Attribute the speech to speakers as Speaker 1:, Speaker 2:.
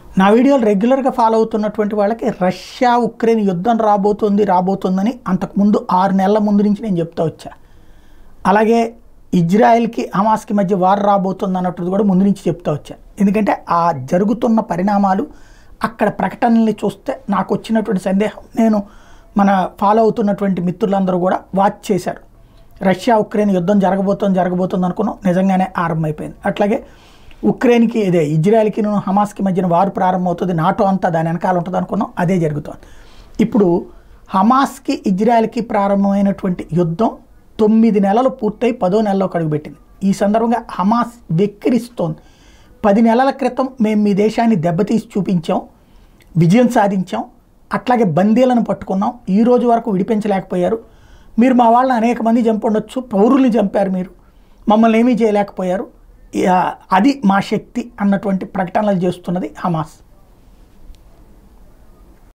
Speaker 1: నా వీడియోలు రెగ్యులర్గా ఫాలో అవుతున్నటువంటి వాళ్ళకి రష్యా ఉక్రెయిన్ యుద్ధం రాబోతుంది రాబోతుందని అంతకుముందు ఆరు నెలల ముందు నుంచి నేను చెప్తా వచ్చా అలాగే ఇజ్రాయెల్కి హమాస్కి మధ్య వార్ రాబోతుంది అన్నట్టు కూడా ముందు నుంచి చెప్తా వచ్చా ఎందుకంటే ఆ జరుగుతున్న పరిణామాలు అక్కడ ప్రకటనల్ని చూస్తే నాకు వచ్చినటువంటి సందేహం నేను మన ఫాలో అవుతున్నటువంటి మిత్రులందరూ కూడా వాచ్ చేశారు రష్యా ఉక్రెయిన్ యుద్ధం జరగబోతుంది జరగబోతుంది అనుకున్నాం నిజంగానే ఆరంభమైపోయింది అట్లాగే ఉక్రెయిన్కి ఇదే ఇజ్రాయెల్కి హమాస్కి మధ్యన వారు ప్రారంభమవుతుంది నాటో అంతా దాని వెనకాల ఉంటుంది అనుకున్నాం అదే జరుగుతోంది ఇప్పుడు హమాస్కి ఇజ్రాయెల్కి ప్రారంభమైనటువంటి యుద్ధం తొమ్మిది నెలలు పూర్తయి పదో నెలలోకి అడుగుపెట్టింది ఈ సందర్భంగా హమాస్ వెక్కిరిస్తోంది పది నెలల క్రితం మేము మీ దేశాన్ని దెబ్బతీసి చూపించాం విజయం సాధించాం అట్లాగే బందీలను పట్టుకున్నాం ఈ రోజు వరకు విడిపించలేకపోయారు మీరు మా వాళ్ళని అనేక మంది చంపుండొచ్చు పౌరుల్ని చంపారు మీరు మమ్మల్ని ఏమీ చేయలేకపోయారు ఇక అది మా శక్తి అన్నటువంటి ప్రకటనలు చేస్తున్నది హమాస్